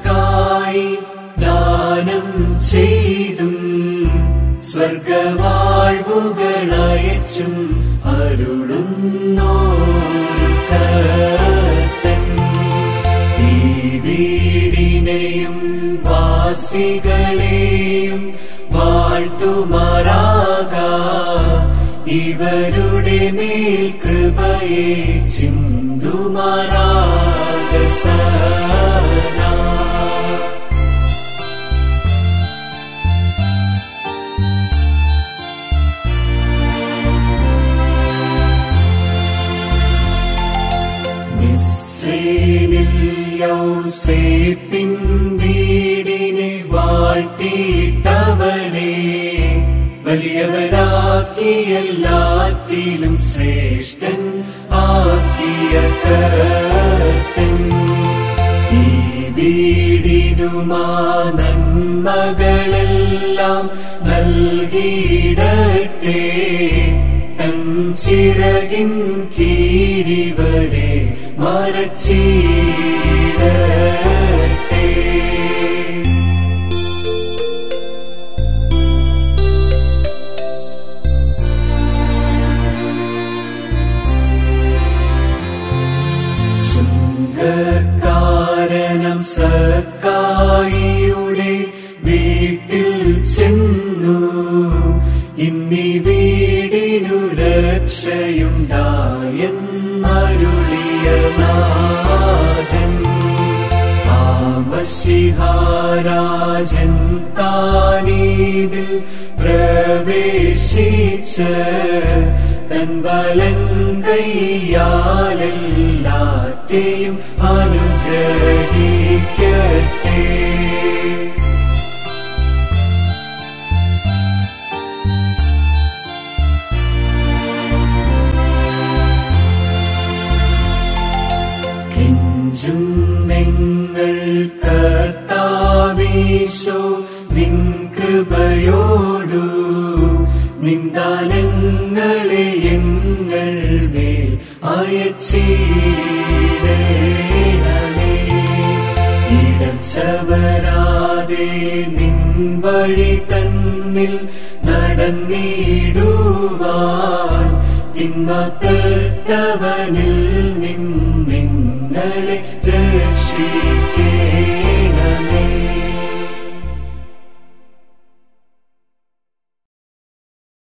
നമുക്കായി ദാനം ചെയ്തും സ്വർഗവാഴ്വുകളയച്ചും അരുളുന്നോരു കർത്തൻ ഈ വീടിനെയും വാസികളെയും വാഴ്ത്തുമാറാക ഇവരുടെ മേൽ കൃപയെ ചിന്തുമാറാക സദാ മിസ്രൈനിൽ യൗസേപ്പിൻ വീടിനെ വാഴ്ത്തിയിട്ടവനെ വലിയവനാക്കി എല്ലാറ്റിലും ശ്രേഷ്ഠൻ ആക്കിയ കർത്തൻ ഈ വീടിനുമാ നന്മകളെല്ലാം നൽകിയിടട്ടെ തൻ ചിറകിൻ കീഴിവരെ മറച്ചിടട്ടെ ചുങ്കക്കാരനം സക്കായിയുടെ വീട്ടിൽ ചെന്നു ഇന്നി വീടിനു രക്ഷയുണ്ടായെന്നരുളിയ നാഥൻ ആമശിഹാരാജൻ താനീതിൽ പ്രവേശിച്ച് തൻ വലം കൈയാലെല്ലാറ്റെയും അനുഗ്രഹിക്കട്ടെ കിഞ്ചും നിങ്ങൾ കർത്താവീശോ നിൻ കൃപയോടു നിന്ദാനങ്ങളെ എങ്ങൾ മേൽ അയച്ചിടണമേ ഇടച്ചവരാതെ നിൻ വഴി തന്നിൽ നടന്നിടുവാൻ തിന്മപ്പെട്ടവനിൽ